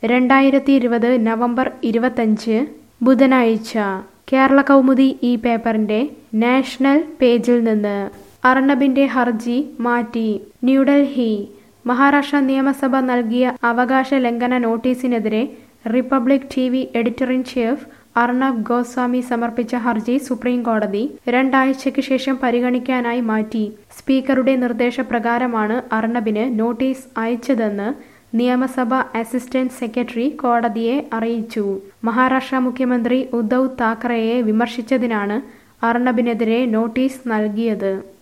രണ്ടായിരത്തി ഇരുപത് നവംബർ ഇരുപത്തഞ്ച് ബുധനാഴ്ച കേരള കൗമുദി ഈ പേപ്പറിന്റെ നാഷണൽ പേജിൽ നിന്ന് അർണബിന്റെ ഹർജി മാറ്റി ന്യൂഡൽഹി മഹാരാഷ്ട്ര നിയമസഭ നൽകിയ അവകാശ ലംഘന നോട്ടീസിനെതിരെ republic T V editor in chief Arnab Goswami സമർപ്പിച്ച ഹർജി സുപ്രീം കോടതി രണ്ടാഴ്ചയ്ക്ക് ശേഷം പരിഗണിക്കാനായി മാറ്റി സ്പീക്കറുടെ നിർദ്ദേശപ്രകാരമാണ് അർണബിന് നോട്ടീസ് അയച്ചതെന്ന് നിയമസഭ അസിസ്റ്റന്റ് സെക്രട്ടറി കോടതിയെ അറിയിച്ചു മഹാരാഷ്ട്ര മുഖ്യമന്ത്രി ഉദ്ധവ് താക്കറെയെ വിമർശിച്ചതിനാണ് അർണബിനെതിരെ നോട്ടീസ് നൽകിയത്